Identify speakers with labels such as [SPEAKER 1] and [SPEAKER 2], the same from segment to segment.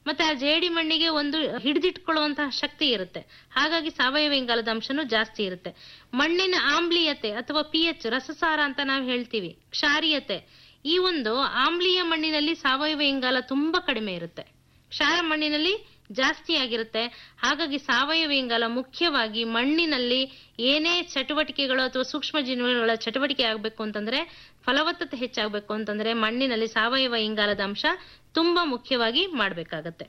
[SPEAKER 1] ಮತ್ತೆ ಆ ಜೇಡಿ ಮಣ್ಣಿಗೆ ಒಂದು ಹಿಡಿದಿಟ್ಕೊಳ್ಳುವಂತಹ ಶಕ್ತಿ ಇರುತ್ತೆ ಹಾಗಾಗಿ ಸಾವಯವ ಇಂಗಾಲದ ಅಂಶನೂ ಜಾಸ್ತಿ ಇರುತ್ತೆ ಮಣ್ಣಿನ ಆಮ್ಲೀಯತೆ ಅಥವಾ ಪಿ ಎಚ್ ರಸಸಾರ ಅಂತ ನಾವು ಹೇಳ್ತೀವಿ ಕ್ಷಾರೀಯತೆ ಈ ಒಂದು ಆಮ್ಲೀಯ ಮಣ್ಣಿನಲ್ಲಿ ಸಾವಯವ ಇಂಗಾಲ ತುಂಬಾ ಕಡಿಮೆ ಇರುತ್ತೆ ಕ್ಷಾರ ಮಣ್ಣಿನಲ್ಲಿ ಜಾಸ್ತಿ ಆಗಿರುತ್ತೆ ಹಾಗಾಗಿ ಸಾವಯವ ಇಂಗಾಲ ಮುಖ್ಯವಾಗಿ ಮಣ್ಣಿನಲ್ಲಿ ಏನೇ ಚಟುವಟಿಕೆಗಳು ಅಥವಾ ಸೂಕ್ಷ್ಮ ಜೀವಿಗಳ ಚಟುವಟಿಕೆ ಆಗಬೇಕು ಅಂತಂದ್ರೆ ಫಲವತ್ತತೆ ಹೆಚ್ಚಾಗಬೇಕು ಅಂತಂದ್ರೆ ಮಣ್ಣಿನಲ್ಲಿ ಸಾವಯವ ಇಂಗಾಲದ ಅಂಶ ತುಂಬಾ ಮುಖ್ಯವಾಗಿ ಮಾಡ್ಬೇಕಾಗತ್ತೆ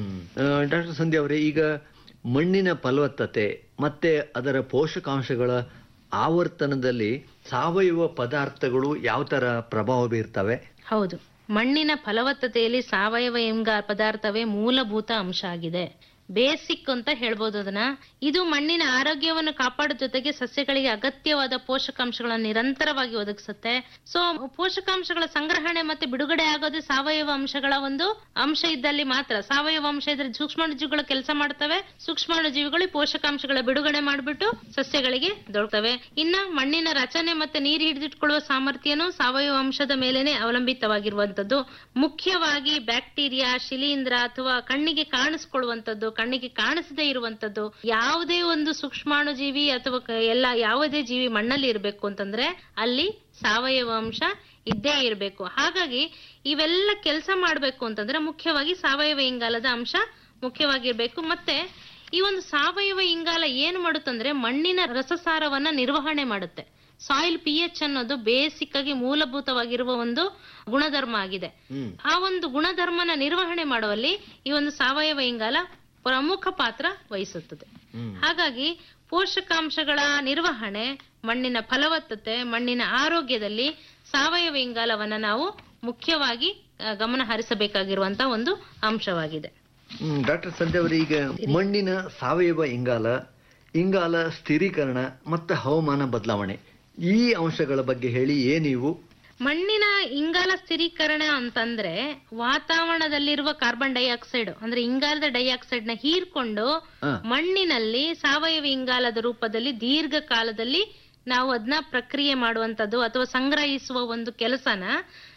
[SPEAKER 2] ಡಾಕ್ಟರ್ ಸಂಧ್ಯಾ ಅವರೇ ಈಗ ಮಣ್ಣಿನ ಫಲವತ್ತತೆ ಮತ್ತೆ ಅದರ ಪೋಷಕಾಂಶಗಳ ಆವರ್ತನದಲ್ಲಿ ಸಾವಯವ ಪದಾರ್ಥಗಳು ಯಾವ ತರ ಪ್ರಭಾವ ಬೀರ್ತವೆ
[SPEAKER 1] ಹೌದು ಮಣ್ಣಿನ ಫಲವತ್ತತೆಯಲ್ಲಿ ಸಾವಯವ ಇಂಗಾಲ ಪದಾರ್ಥವೇ ಮೂಲಭೂತ ಅಂಶ ಆಗಿದೆ ಬೇಸಿಕ್ ಅಂತ ಹೇಳ್ಬೋದು ಅದನ್ನ ಇದು ಮಣ್ಣಿನ ಆರೋಗ್ಯವನ್ನು ಕಾಪಾಡೋ ಜೊತೆಗೆ ಸಸ್ಯಗಳಿಗೆ ಅಗತ್ಯವಾದ ಪೋಷಕಾಂಶಗಳನ್ನು ನಿರಂತರವಾಗಿ ಒದಗಿಸುತ್ತೆ ಸೊ ಪೋಷಕಾಂಶಗಳ ಸಂಗ್ರಹಣೆ ಮತ್ತೆ ಬಿಡುಗಡೆ ಆಗೋದು ಸಾವಯವ ಅಂಶಗಳ ಒಂದು ಅಂಶ ಇದ್ದಲ್ಲಿ ಮಾತ್ರ ಸಾವಯವ ಅಂಶ ಇದ್ರೆ ಸೂಕ್ಷ್ಮಾಣುಜೀವಿಗಳು ಕೆಲಸ ಮಾಡ್ತವೆ ಸೂಕ್ಷ್ಮಾಣುಜೀವಿಗಳು ಈ ಪೋಷಕಾಂಶಗಳ ಬಿಡುಗಡೆ ಮಾಡಿಬಿಟ್ಟು ಸಸ್ಯಗಳಿಗೆ ದೊರಕ್ತವೆ ಇನ್ನ ಮಣ್ಣಿನ ರಚನೆ ಮತ್ತೆ ನೀರು ಹಿಡಿದಿಟ್ಕೊಳ್ಳುವ ಸಾಮರ್ಥ್ಯನೂ ಸಾವಯವ ಅಂಶದ ಮೇಲೆನೆ ಅವಲಂಬಿತವಾಗಿರುವಂತದ್ದು ಮುಖ್ಯವಾಗಿ ಬ್ಯಾಕ್ಟೀರಿಯಾ ಶಿಲೀಂಧ್ರ ಅಥವಾ ಕಣ್ಣಿಗೆ ಕಾಣಿಸ್ಕೊಳ್ಳುವಂತದ್ದು ಕಣ್ಣಿಗೆ ಕಾಣಿಸದೇ ಇರುವಂತದ್ದು ಯಾವುದೇ ಒಂದು ಸೂಕ್ಷ್ಮಾಣುಜೀವಿ ಅಥವಾ ಕ- ಎಲ್ಲ ಯಾವುದೇ ಜೀವಿ ಮಣ್ಣಲ್ಲಿ ಇರಬೇಕು ಅಂತಂದ್ರೆ ಅಲ್ಲಿ ಸಾವಯವ ಅಂಶ ಇದ್ದೇ ಇರಬೇಕು ಹಾಗಾಗಿ ಇವೆಲ್ಲ ಕೆಲಸ ಮಾಡಬೇಕು ಅಂತಂದ್ರೆ ಮುಖ್ಯವಾಗಿ ಸಾವಯವ ಇಂಗಾಲದ ಅಂಶ ಮುಖ್ಯವಾಗಿರ್ಬೇಕು ಮತ್ತೆ ಈ ಒಂದು ಸಾವಯವ ಇಂಗಾಲ ಏನು ಮಾಡುತ್ತಂದ್ರೆ ಮಣ್ಣಿನ ರಸಸಾರವನ್ನ ನಿರ್ವಹಣೆ ಮಾಡುತ್ತೆ ಸಾಯಿಲ್ ಪಿ ಎಚ್ ಅನ್ನೋದು ಬೇಸಿಕ್ ಆಗಿ ಮೂಲಭೂತವಾಗಿರುವ ಒಂದು ಗುಣಧರ್ಮ ಆಗಿದೆ ಆ ಒಂದು ಗುಣಧರ್ಮನ ನಿರ್ವಹಣೆ ಮಾಡುವಲ್ಲಿ ಈ ಒಂದು ಸಾವಯವ ಇಂಗಾಲ ಪ್ರಮುಖ ಪಾತ್ರ ವಹಿಸುತ್ತದೆ ಹಾಗಾಗಿ ಪೋಷಕಾಂಶಗಳ ನಿರ್ವಹಣೆ ಮಣ್ಣಿನ ಫಲವತ್ತತೆ ಮಣ್ಣಿನ ಆರೋಗ್ಯದಲ್ಲಿ ಸಾವಯವ ಇಂಗಾಲವನ್ನ ನಾವು ಮುಖ್ಯವಾಗಿ ಆ, ಗಮನ ಹರಿಸಬೇಕಾಗಿರುವಂತ ಒಂದು ಅಂಶವಾಗಿದೆ
[SPEAKER 2] ಡಾಕ್ಟರ್ ಸಂಧ್ಯಾ ಅವರೇ ಈಗ ಮಣ್ಣಿನ ಸಾವಯವ ಇಂಗಾಲ ಇಂಗಾಲ ಸ್ಥಿರೀಕರಣ ಮತ್ತು ಹವಾಮಾನ ಬದಲಾವಣೆ ಈ ಅಂಶಗಳ ಬಗ್ಗೆ ಹೇಳಿ ಏನಿವು
[SPEAKER 1] ಮಣ್ಣಿನ ಇಂಗಾಲ ಸ್ಥಿರೀಕರಣ ಅಂತಂದ್ರೆ ವಾತಾವರಣದಲ್ಲಿರುವ ಕಾರ್ಬನ್ ಡೈಆಕ್ಸೈಡ್ ಅಂದ್ರೆ ಇಂಗಾಲದ ಡೈಆಕ್ಸೈಡ್ ನ ಹೀರ್ಕೊಂಡು
[SPEAKER 2] ಹ.
[SPEAKER 1] ಮಣ್ಣಿನಲ್ಲಿ ಸಾವಯವ ಇಂಗಾಲದ ರೂಪದಲ್ಲಿ ದೀರ್ಘಕಾಲದಲ್ಲಿ ನಾವು ಅದನ್ನ ಪ್ರಕ್ರಿಯೆ ಮಾಡುವಂತದ್ದು ಅಥವಾ ಸಂಗ್ರಹಿಸುವ ಒಂದು ಕೆಲಸನ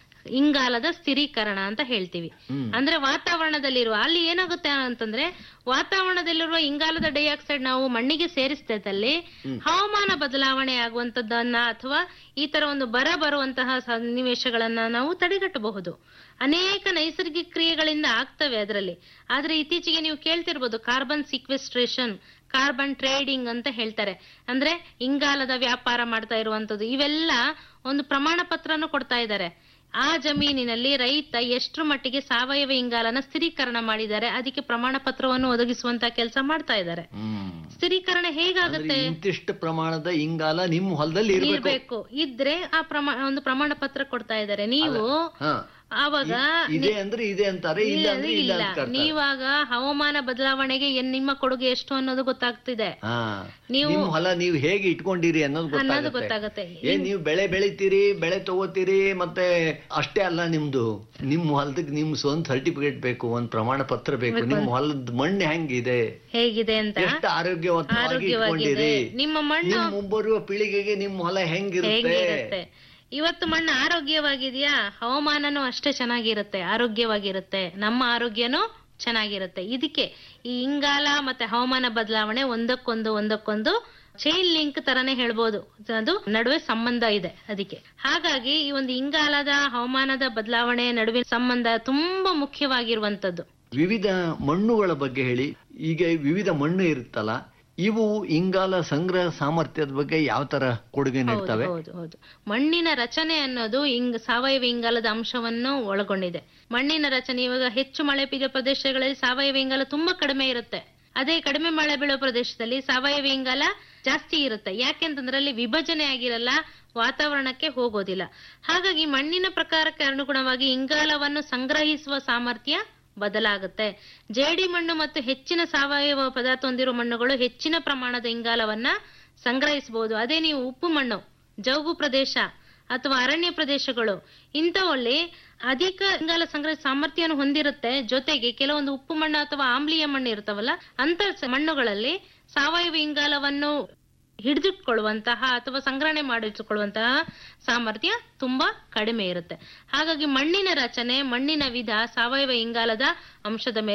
[SPEAKER 1] ಇಂಗಾಲದ ಸ್ಥಿರೀಕರಣ ಅಂತ ಹೇಳ್ತೀವಿ ಅಂದ್ರೆ ವಾತಾವರಣದಲ್ಲಿರುವ ಅಲ್ಲಿ ಏನಾಗುತ್ತೆ ಅಂತಂದ್ರೆ ವಾತಾವರಣದಲ್ಲಿರುವ ಇಂಗಾಲದ ಡೈಆಕ್ಸೈಡ್ ನಾವು ಮಣ್ಣಿಗೆ ಸೇರಿಸಿದಲ್ಲಿ ಹವಾಮಾನ ಬದಲಾವಣೆ ಆಗುವಂತದ್ದನ್ನ ಅಥವಾ ಈ ತರ ಒಂದು ಬರ ಬರುವಂತಹ ಸನ್ನಿವೇಶಗಳನ್ನ ನಾವು ತಡೆಗಟ್ಟಬಹುದು ಅನೇಕ ನೈಸರ್ಗಿಕ ಕ್ರಿಯೆಗಳಿಂದ ಆಗ್ತವೆ ಅದರಲ್ಲಿ ಆದ್ರೆ ಇತ್ತೀಚೆಗೆ ನೀವು ಕೇಳ್ತಿರ್ಬೋದು ಕಾರ್ಬನ್ ಸಿಕ್ವೆಸ್ಟ್ರೇಷನ್ ಕಾರ್ಬನ್ ಟ್ರೇಡಿಂಗ್ ಅಂತ ಹೇಳ್ತಾರೆ ಅಂದ್ರೆ ಇಂಗಾಲದ ವ್ಯಾಪಾರ ಮಾಡ್ತಾ ಇರುವಂತದ್ದು ಇವೆಲ್ಲ ಒಂದು ಪ್ರಮಾಣ ಪತ್ರನು ಕೊಡ್ತಾ ಇದ್ದಾರೆ ಆ ಜಮೀನಿನಲ್ಲಿ ರೈತ ಎಷ್ಟರ ಮಟ್ಟಿಗೆ ಸಾವಯವ ಇಂಗಾಲನ ಸ್ಥಿರೀಕರಣ ಮಾಡಿದ್ದಾರೆ ಅದಕ್ಕೆ ಪ್ರಮಾಣ ಪತ್ರವನ್ನು ಒದಗಿಸುವಂತ ಕೆಲಸ ಮಾಡ್ತಾ ಇದ್ದಾರೆ ಸ್ಥಿರೀಕರಣ ಹೇಗಾಗುತ್ತೆ
[SPEAKER 2] ಇಂತಿಷ್ಟು ಪ್ರಮಾಣದ ಇಂಗಾಲ ನಿಮ್ಮ ಹೊಲದಲ್ಲಿ ಇರಬೇಕು
[SPEAKER 1] ಇರ್ಬೇಕು ಇದ್ರೆ ಆ ಪ್ರಮಾಣ ಒಂದು ಪ್ರಮಾಣ ಪತ್ರ ಕೊಡ್ತಾ ಇದ್ದಾರೆ ನೀವು
[SPEAKER 2] ಹಾ
[SPEAKER 1] ಆವಾಗ
[SPEAKER 2] ಇದೆ ಅಂದ್ರೆ ಇದೆ ಅಂತಾರೆ ಇಲ್ಲ
[SPEAKER 1] ಇಲ್ಲ
[SPEAKER 2] ಅಂದ್ರೆ
[SPEAKER 1] ಅಂದ್ರೆ
[SPEAKER 2] ಇಲ್ಲ
[SPEAKER 1] ಇಲ್ಲ
[SPEAKER 2] ಅಂತ ಕರ್ತಾರೆ.
[SPEAKER 1] ನೀವಾಗ ಹವಾಮಾನ ಬದಲಾವಣೆಗೆ ಏನ್ ನಿಮ್ಮ ಕೊಡುಗೆ ಎಷ್ಟು ಅನ್ನೋದು ಗೊತ್ತಾಗ್ತಿದೆ
[SPEAKER 2] ಹಾ
[SPEAKER 1] ನೀವು-
[SPEAKER 2] ನಿಮ್ಮ ಹೊಲ ನೀವು ಹೇಗೆ ಇಟ್ಕೊಂಡಿರಿ ಅನ್ನೋದು
[SPEAKER 1] ಅನ್ನೋದು
[SPEAKER 2] ಗೊತ್ತಾಗುತ್ತೆ
[SPEAKER 1] ಗೊತ್ತಾಗುತ್ತೆ
[SPEAKER 2] ಏನ್ ನೀವು ಬೆಳೆ ಬೆಳಿತೀರಿ ಬೆಳೆ ತಗೋತೀರಿ ಮತ್ತೆ ಅಷ್ಟೇ ಅಲ್ಲ ನಿಮ್ದು ನಿಮ್ ಹೊಲದಕ್ಕೆ ನಿಮ್ ಸ್ವಂತ ಸರ್ಟಿಫಿಕೇಟ್ ಬೇಕು ಒಂದ್ ಪ್ರಮಾಣ ಪತ್ರ ಬೇಕು ನಿಮ್ ಹೊಲದ ಮಣ್ಣು ಹೆಂಗಿದೆ
[SPEAKER 1] ಹೇಗಿದೆ ಅಂತ
[SPEAKER 2] ಎಷ್ಟು ಆರೋಗ್ಯವಂತವಾಗಿ
[SPEAKER 1] ಆರೋಗ್ಯವಾಗಿದೆ
[SPEAKER 2] ಇಟ್ಕೊಂಡಿರಿ
[SPEAKER 1] ನಿಮ್ಮ ಮಣ್ಣು
[SPEAKER 2] ನಿಮ್ ಮುಂಬರುವ ಪೀಳಿಗೆಗೆ ನಿಮ್ ಹೊಲ ಹೆಂಗಿರುತ್ತೆ
[SPEAKER 1] ಹೇಗಿರುತ್ತೆ ಇವತ್ತು ಮಣ್ಣು ಆರೋಗ್ಯವಾಗಿದೆಯಾ ಹವಾಮಾನನೂ ಅಷ್ಟೇ ಚೆನ್ನಾಗಿರುತ್ತೆ ಆರೋಗ್ಯವಾಗಿರುತ್ತೆ ನಮ್ಮ ಆರೋಗ್ಯನೂ ಚೆನ್ನಾಗಿರುತ್ತೆ ಇದಕ್ಕೆ ಈ ಇಂಗಾಲ ಮತ್ತೆ ಹವಾಮಾನ ಬದಲಾವಣೆ ಒಂದಕ್ಕೊಂದು ಒಂದಕ್ಕೊಂದು ಚೈನ್ ಲಿಂಕ್ ತರಾನೇ ಹೇಳ್ಬೋದು ಅದು ನಡುವೆ ಸಂಬಂಧ ಇದೆ ಅದಕ್ಕೆ ಹಾಗಾಗಿ ಈ ಒಂದು ಇಂಗಾಲದ ಹವಾಮಾನದ ಬದಲಾವಣೆ ನಡುವಿನ ಸಂಬಂಧ ತುಂಬಾ ಮುಖ್ಯವಾಗಿರುವಂತದ್ದು
[SPEAKER 2] ವಿವಿಧ ಮಣ್ಣುಗಳ ಬಗ್ಗೆ ಹೇಳಿ ಈಗ ವಿವಿಧ ಮಣ್ಣು ಇರುತ್ತಲ್ಲ ಇವು ಇಂಗಾಲ ಸಂಗ್ರಹ ಸಾಮರ್ಥ್ಯದ ಬಗ್ಗೆ ಯಾವ ತರ ಕೊಡುಗೆ ನೀಡ್ತವೆ
[SPEAKER 1] ಹೌದು ಹೌದು ಮಣ್ಣಿನ ರಚನೆ ಅನ್ನೋದು ಇಂಗ್ ಸಾವಯವ ಇಂಗಾಲದ ಅಂಶವನ್ನು ಒಳಗೊಂಡಿದೆ ಮಣ್ಣಿನ ರಚನೆ ಇವಾಗ ಹೆಚ್ಚು ಮಳೆ ಬೀಳೋ ಪ್ರದೇಶಗಳಲ್ಲಿ ಸಾವಯವ ಇಂಗಾಲ ತುಂಬಾ ಕಡಿಮೆ ಇರುತ್ತೆ ಅದೇ ಕಡಿಮೆ ಮಳೆ ಬೀಳೋ ಪ್ರದೇಶದಲ್ಲಿ ಸಾವಯವ ಇಂಗಾಲ ಜಾಸ್ತಿ ಇರುತ್ತೆ ಯಾಕೆಂತಂದ್ರೆ ಅಲ್ಲಿ ವಿಭಜನೆ ಆಗಿರಲ್ಲ ವಾತಾವರಣಕ್ಕೆ ಹೋಗೋದಿಲ್ಲ ಹಾಗಾಗಿ ಮಣ್ಣಿನ ಪ್ರಕಾರಕ್ಕೆ ಅನುಗುಣವಾಗಿ ಇಂಗಾಲವನ್ನು ಸಂಗ್ರಹಿಸುವ ಸಾಮರ್ಥ್ಯ ಬದಲಾಗುತ್ತೆ ಜೇಡಿ ಮಣ್ಣು ಮತ್ತು ಹೆಚ್ಚಿನ ಸಾವಯವ ಪದಾರ್ಥ ಹೊಂದಿರುವ ಮಣ್ಣುಗಳು ಹೆಚ್ಚಿನ ಪ್ರಮಾಣದ ಇಂಗಾಲವನ್ನ ಸಂಗ್ರಹಿಸಬಹುದು ಅದೇ ನೀವು ಉಪ್ಪು ಮಣ್ಣು ಜೌಗು ಪ್ರದೇಶ ಅಥವಾ ಅರಣ್ಯ ಪ್ರದೇಶಗಳು ಇಂಥವಲ್ಲಿ ಅಧಿಕ ಇಂಗಾಲ ಸಂಗ್ರಹ ಸಾಮರ್ಥ್ಯವನ್ನು ಹೊಂದಿರುತ್ತೆ ಜೊತೆಗೆ ಕೆಲವೊಂದು ಉಪ್ಪು ಮಣ್ಣು ಅಥವಾ ಆಮ್ಲೀಯ ಮಣ್ಣು ಇರ್ತಾವಲ್ಲ ಅಂತ ಸ- ಮಣ್ಣುಗಳಲ್ಲಿ ಸಾವಯವ ಇಂಗಾಲವನ್ನು ಹಿಡಿದಿಟ್ಕೊಳ್ಳುವಂತಹ ಅಥವಾ ಸಂಗ್ರಹಣೆ ಮಾಡಿಟ್ಟುಕೊಳ್ಳುವಂತಹ ಸಾಮರ್ಥ್ಯ ತುಂಬಾ ಕಡಿಮೆ ಇರುತ್ತೆ ಹಾಗಾಗಿ ಮಣ್ಣಿನ ರಚನೆ ಮಣ್ಣಿನ ವಿಧ ಸಾವಯವ ಇಂಗಾಲದ ಅಂಶದ ಮೇಲೆ